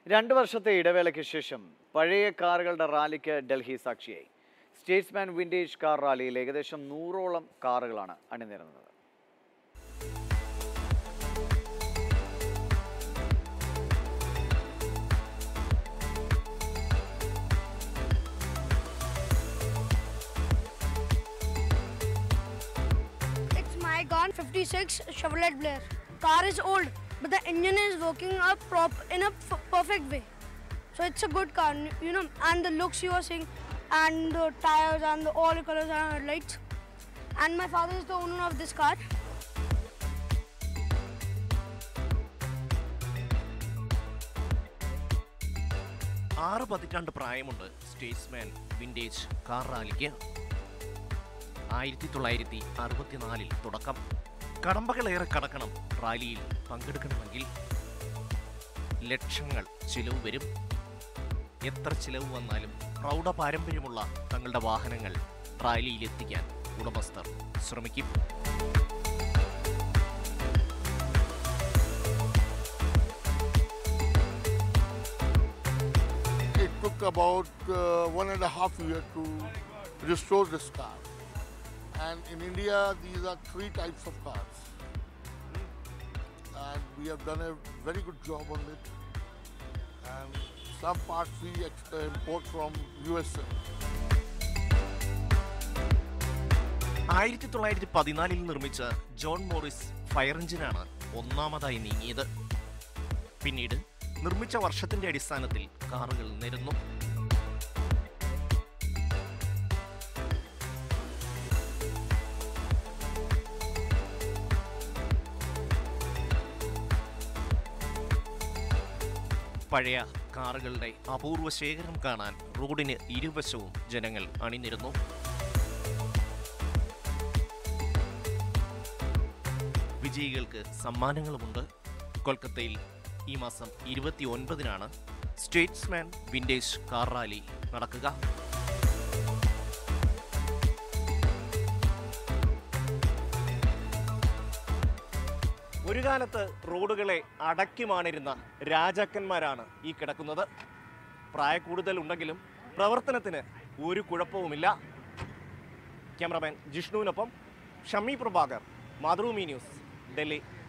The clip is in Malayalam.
രണ്ട് വർഷത്തെ ഇടവേളയ്ക്ക് ശേഷം പഴയ കാറുകളുടെ റാലിക്ക് ഡൽഹി സാക്ഷിയായി സ്റ്റേറ്റ്സ്മാൻ വിൻറ്റേജ് കാർ റാലിയിൽ ഏകദേശം നൂറോളം കാറുകളാണ് അണിനിരന്നത് It's Mygon 56 Chevrolet Blair. Car is old, but the engine is working up prop in a f- perfect way. So it's a good car, you know, and the looks you are seeing, and the tires and the, all the colors and lights. And my father is the owner of this car. ആറ് പതിറ്റാണ്ട് പ്രായമുണ്ട് സ്റ്റേറ്റ്സ്മാൻ വിൻറ്റേജ് കാർ റാലിക്ക് ആയിരത്തി തൊള്ളായിരത്തി അറുപത്തിനാലിൽ തുടക്കം കടമ്പകളേറെ കടക്കണം റാലിയിൽ പങ്കെടുക്കണമെങ്കിൽ ലക്ഷങ്ങൾ ചിലവ് വരും എത്ര ചിലവ് വന്നാലും പ്രൗഢ പാരമ്പര്യമുള്ള തങ്ങളുടെ വാഹനങ്ങൾ റാലിയിൽ എത്തിക്കാൻ ഉടമസ്ഥർ ശ്രമിക്കും It took about uh, one and a half year to restore this car. And in India, these are three types of cars. And we have done a very good job on it. And some parts we ex- uh, import from USA. ആയിരത്തി തൊള്ളായിരത്തി പതിനാലിൽ നിർമ്മിച്ച ജോൺ മോറിസ് ഫയർ എഞ്ചിനാണ് ഒന്നാമതായി നീങ്ങിയത് പിന്നീട് നിർമ്മിച്ച വർഷത്തിന്റെ അടിസ്ഥാനത്തിൽ കാറുകൾ നിരന്നു പഴയ കാറുകളുടെ അപൂർവ ശേഖരം കാണാൻ റോഡിന് ഇരുവശവും ജനങ്ങൾ അണിനിരുന്നു വിജയികൾക്ക് സമ്മാനങ്ങളുമുണ്ട് കൊൽക്കത്തയിൽ ഈ മാസം ഇരുപത്തി ഒൻപതിനാണ് സ്റ്റേറ്റ്സ്മാൻ വിൻറ്റേജ് കാർ റാലി നടക്കുക ഒരു കാലത്ത് റോഡുകളെ അടക്കിമാണിരുന്ന രാജാക്കന്മാരാണ് ഈ കിടക്കുന്നത് പ്രായക്കൂടുതൽ ഉണ്ടെങ്കിലും പ്രവർത്തനത്തിന് ഒരു കുഴപ്പവുമില്ല ക്യാമറമാൻ ജിഷ്ണുവിനൊപ്പം ഷമി പ്രഭാകർ മാതൃഭൂമി ന്യൂസ് ഡൽഹി